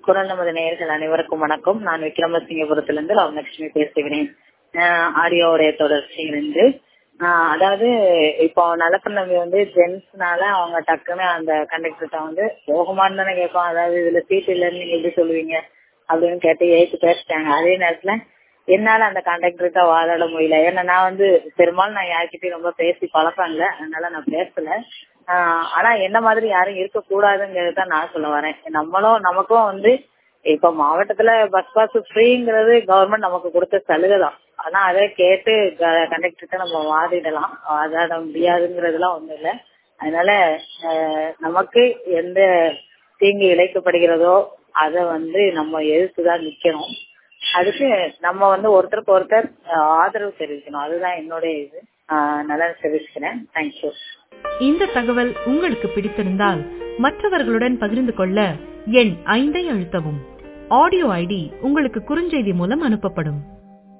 குரல் நமது நேயர்கள் அனைவருக்கும் வணக்கம் நான் விக்ரமசிங்கபுரத்திலிருந்து ராமலட்சுமி பேசுகிறேன் ஆஹ் ஆடியோவுடைய தொடர்ச்சியிலிருந்து ஆஹ் அதாவது இப்போ நலப்பண்ணவி வந்து ஜென்ஸ்னால அவங்க டக்குன்னு அந்த கண்டக்டர்கிட்ட வந்து போகுமான்னு தானே கேட்போம் அதாவது இதுல சீட் இல்லைன்னு நீங்க எப்படி சொல்லுவீங்க அப்படின்னு கேட்டு ஏத்து பேசிட்டாங்க அதே நேரத்துல என்னால அந்த கண்டக்டர்கிட்ட வாதாட முடியல ஏன்னா நான் வந்து பெரும்பாலும் நான் யார்கிட்டயும் ரொம்ப பேசி பழக்கம் இல்ல அதனால நான் பேசல ஆஹ் ஆனா என்ன மாதிரி யாரும் இருக்க கூடாதுங்கிறது தான் நான் சொல்ல வரேன் நம்மளும் நமக்கும் வந்து இப்ப மாவட்டத்துல பஸ் பாஸ் ஃப்ரீங்கிறது கவர்மெண்ட் நமக்கு கொடுத்த சலுகை தான் ஆனா அதை கேட்டு கண்டக்டர்கிட்ட நம்ம வாதிடலாம் வாதாட முடியாதுங்கிறதுலாம் ஒண்ணும் இல்லை அதனால ஆஹ் நமக்கு எந்த தீங்கு இழைக்கப்படுகிறதோ அதை வந்து நம்ம எதிர்த்துதான் நிக்கணும் அதுக்கு நம்ம வந்து ஒருத்தருக்கு ஒருத்தர் ஆதரவு தெரிவிக்கணும் அதுதான் என்னுடைய இது நல்லா தெரிவிச்சுக்கிறேன் தேங்க்யூ இந்த தகவல் உங்களுக்கு பிடித்திருந்தால் மற்றவர்களுடன் பகிர்ந்து கொள்ள எண் ஐந்தை அழுத்தவும் ஆடியோ ஐடி உங்களுக்கு குறுஞ்செய்தி மூலம் அனுப்பப்படும்